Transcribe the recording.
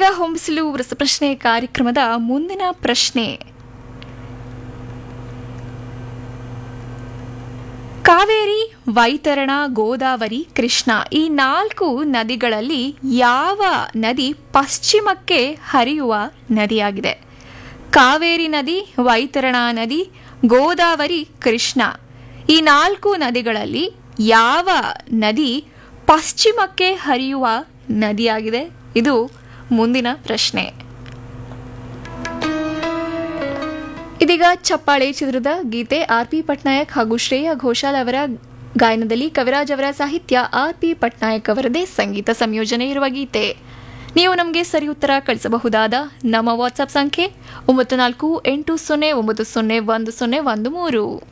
ಇದೀಗ ಹೊಂಬಿಸಲು ರಸಪ್ರಶ್ನೆ ಕಾರ್ಯಕ್ರಮದ ಮುಂದಿನ ಪ್ರಶ್ನೆ ಕಾವೇರಿ ವೈತರಣ ಗೋದಾವರಿ ಕೃಷ್ಣ ಈ ನಾಲ್ಕು ನದಿಗಳಲ್ಲಿ ಯಾವ ನದಿ ಪಶ್ಚಿಮಕ್ಕೆ ಹರಿಯುವ ನದಿಯಾಗಿದೆ ಕಾವೇರಿ ನದಿ ವೈತರಣಾ ನದಿ ಗೋದಾವರಿ ಕೃಷ್ಣ ಈ ನಾಲ್ಕು ನದಿಗಳಲ್ಲಿ ಯಾವ ನದಿ ಪಶ್ಚಿಮಕ್ಕೆ ಹರಿಯುವ ನದಿಯಾಗಿದೆ ಇದು ಮುಂದಿನ ಪ್ರಶ್ನೆ ಇದೀಗ ಚಪ್ಪಾಳೆ ಚಿತ್ರದ ಗೀತೆ ಆರ್ ಪಿ ಪಟ್ನಾಯಕ್ ಹಾಗೂ ಶ್ರೇಯಾ ಘೋಷಾಲ್ ಅವರ ಗಾಯನದಲ್ಲಿ ಕವಿರಾಜ್ ಅವರ ಸಾಹಿತ್ಯ ಆರ್ ಪಿ ಪಟ್ನಾಯಕ್ ಅವರದೇ ಸಂಗೀತ ಸಂಯೋಜನೆ ಇರುವ ಗೀತೆ ನೀವು ನಮಗೆ ಸರಿ ಉತ್ತರ ಕಳಿಸಬಹುದಾದ ನಮ್ಮ ವಾಟ್ಸ್ಆಪ್ ಸಂಖ್ಯೆ ಒಂಬತ್ತು ನಾಲ್ಕು ಎಂಟು ಸೊನ್ನೆ ಒಂಬತ್ತು ಸೊನ್ನೆ ಒಂದು ಸೊನ್ನೆ ಒಂದು ಮೂರು